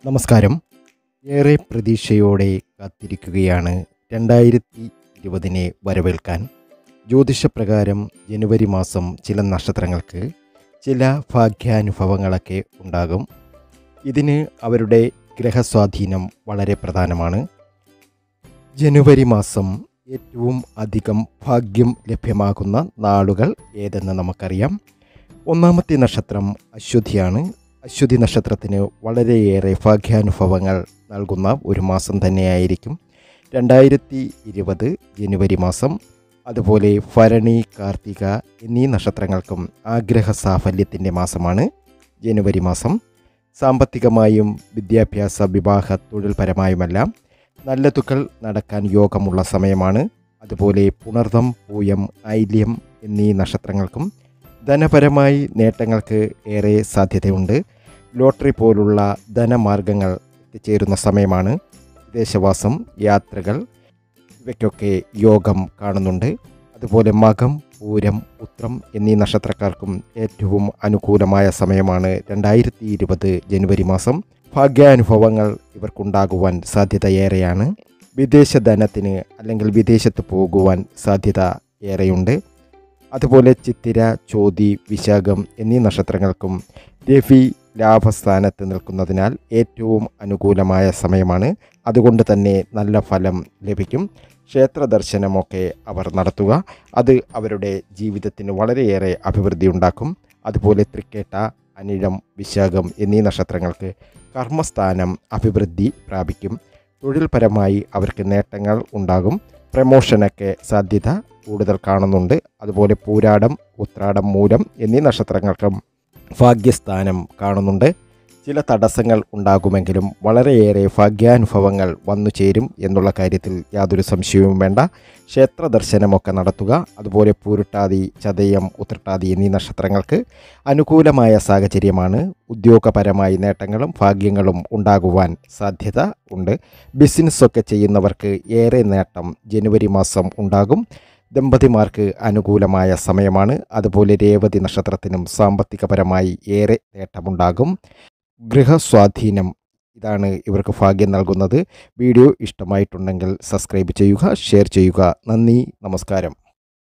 നമസ്കാരം ഏറെ പ്രതീക്ഷയോടെ കാത്തിരിക്കുകയാണ് രണ്ടായിരത്തി ഇരുപതിനെ വരവേൽക്കാൻ ജ്യോതിഷപ്രകാരം ജനുവരി മാസം ചില നക്ഷത്രങ്ങൾക്ക് ചില ഭാഗ്യാനുഭവങ്ങളൊക്കെ ഉണ്ടാകും ഇതിന് അവരുടെ ഗ്രഹസ്വാധീനം വളരെ പ്രധാനമാണ് ജനുവരി മാസം ഏറ്റവും അധികം ഭാഗ്യം ലഭ്യമാകുന്ന നാളുകൾ ഏതെന്ന് നമുക്കറിയാം ഒന്നാമത്തെ നക്ഷത്രം അശ്വതിയാണ് അശ്വതി നക്ഷത്രത്തിന് വളരെയേറെ ഭാഗ്യാനുഭവങ്ങൾ നൽകുന്ന ഒരു മാസം തന്നെയായിരിക്കും രണ്ടായിരത്തി ഇരുപത് ജനുവരി മാസം അതുപോലെ ഭരണി കാർത്തിക എന്നീ നക്ഷത്രങ്ങൾക്കും ആഗ്രഹ സാഫല്യത്തിൻ്റെ മാസമാണ് ജനുവരി മാസം സാമ്പത്തികമായും വിദ്യാഭ്യാസ വിവാഹ തൊഴിൽപരമായുമെല്ലാം നല്ലതുകൾ നടക്കാൻ യോഗമുള്ള സമയമാണ് അതുപോലെ പുണർദം പൂയം ഐല്യം എന്നീ നക്ഷത്രങ്ങൾക്കും ധനപരമായി നേട്ടങ്ങൾക്ക് ഏറെ സാധ്യതയുണ്ട് ലോട്ടറി പോലുള്ള ധനമാർഗങ്ങൾ എത്തിച്ചേരുന്ന സമയമാണ് വിദേശവാസം യാത്രകൾ ഇവയ്ക്കൊക്കെ യോഗം കാണുന്നുണ്ട് അതുപോലെ മകം പൂരം ഉത്രം എന്നീ നക്ഷത്രക്കാർക്കും ഏറ്റവും അനുകൂലമായ സമയമാണ് രണ്ടായിരത്തി ഇരുപത് ജനുവരി മാസം ഭാഗ്യാനുഭവങ്ങൾ ഇവർക്കുണ്ടാകുവാൻ സാധ്യതയേറെയാണ് വിദേശ ധനത്തിന് അല്ലെങ്കിൽ വിദേശത്ത് പോകുവാൻ സാധ്യത ഏറെയുണ്ട് അതുപോലെ ചിത്തിര ചോതി വിശാഖം എന്നീ നക്ഷത്രങ്ങൾക്കും രവി ലാഭസ്ഥാനത്ത് നിൽക്കുന്നതിനാൽ ഏറ്റവും അനുകൂലമായ സമയമാണ് അതുകൊണ്ട് തന്നെ നല്ല ഫലം ലഭിക്കും ക്ഷേത്ര ദർശനമൊക്കെ അവർ നടത്തുക അത് അവരുടെ ജീവിതത്തിന് വളരെയേറെ അഭിവൃദ്ധി ഉണ്ടാക്കും അതുപോലെ തൃക്കേട്ട അനിഴം വിശാഖം എന്നീ നക്ഷത്രങ്ങൾക്ക് കർമ്മസ്ഥാനം അഭിവൃദ്ധി പ്രാപിക്കും തൊഴിൽപരമായി അവർക്ക് നേട്ടങ്ങൾ ഉണ്ടാകും പ്രമോഷനൊക്കെ സാധ്യത കൂടുതൽ കാണുന്നുണ്ട് അതുപോലെ പൂരാടം ഉത്രാടം മൂലം എന്നീ നക്ഷത്രങ്ങൾക്കും ഭാഗ്യസ്ഥാനം കാണുന്നുണ്ട് ചില തടസ്സങ്ങൾ ഉണ്ടാകുമെങ്കിലും വളരെയേറെ ഭാഗ്യാനുഭവങ്ങൾ വന്നു ചേരും എന്നുള്ള കാര്യത്തിൽ യാതൊരു സംശയവും വേണ്ട ക്ഷേത്ര ദർശനമൊക്കെ നടത്തുക അതുപോലെ പൂരുട്ടാതി ചതയം ഉത്രട്ടാതി എന്നീ നക്ഷത്രങ്ങൾക്ക് അനുകൂലമായ സാഹചര്യമാണ് ഉദ്യോഗപരമായ നേട്ടങ്ങളും ഭാഗ്യങ്ങളും ഉണ്ടാകുവാൻ സാധ്യത ഉണ്ട് ബിസിനസ്സൊക്കെ ചെയ്യുന്നവർക്ക് ഏറെ നേട്ടം ജനുവരി മാസം ഉണ്ടാകും ദമ്പതിമാർക്ക് അനുകൂലമായ സമയമാണ് അതുപോലെ രേവതി നക്ഷത്രത്തിനും സാമ്പത്തികപരമായി ഏറെ നേട്ടമുണ്ടാകും ഗൃഹസ്വാധീനം ഇതാണ് ഇവർക്ക് ഭാഗ്യം നൽകുന്നത് വീഡിയോ ഇഷ്ടമായിട്ടുണ്ടെങ്കിൽ സബ്സ്ക്രൈബ് ചെയ്യുക ഷെയർ ചെയ്യുക നന്ദി നമസ്കാരം